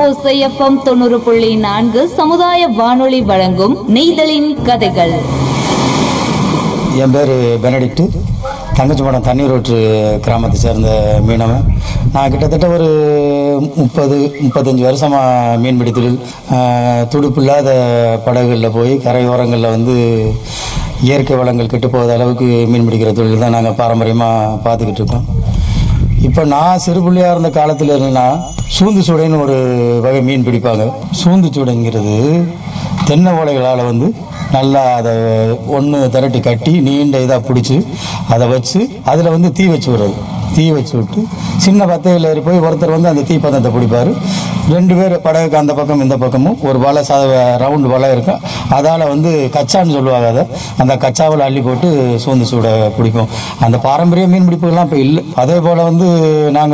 ஓசைஎஃப்எம் தொண்ணூறு புள்ளி நான்கு சமுதாய வானொலி வழங்கும் நெய்தலின் கதைகள் என் பேர் பெனடிக்ட்டு தங்கச்சிமடம் தண்ணீர் ஊற்று கிராமத்தை சேர்ந்த மீனவன் நான் கிட்டத்தட்ட ஒரு முப்பது முப்பத்தஞ்சு வருஷமாக மீன்பிடி தொழில் ஆஹ், துடுப்பில்லாத படகுகளில் போய் கரையோரங்களில் வந்து இயற்கை வளங்கள் கெட்டு போகாத அளவுக்கு மீன் பிடிக்கிற தொழில் தான் நாங்கள் பாரம்பரியமாக பார்த்துக்கிட்டு இருக்கோம் இப்போ நான் சிறு பிள்ளையாக இருந்த காலத்தில் இருந்தேன்னா சூந்து சூடைன்னு ஒரு வகை மீன் பிடிப்பாங்க சூந்து சூடைங்கிறது தென்னை ஓலைகளால் வந்து நல்லா அதை ஒன்று திரட்டி கட்டி நீண்ட இதாக பிடிச்சி அதை வச்சு அதில் வந்து தீ வச்சு விடுறது தீ வச்சு விட்டு சின்ன பத்தையில் ஏறி போய் ஒருத்தர் வந்து அந்த தீப்பந்தத்தை பிடிப்பார் ரெண்டு பேர் படகுக்கு அந்த பக்கம் இந்த பக்கமும் ஒரு வலை ச ரவுண்டு வலை இருக்கும் அதால் வந்து கச்சான்னு சொல்லுவாங்க அதை அந்த கச்சாவில் அள்ளி போட்டு சூந்து சூட பிடிப்போம் அந்த பாரம்பரிய மீன் பிடிப்புகள்லாம் இப்போ இல்லை அதே போல் வந்து நாங்கள்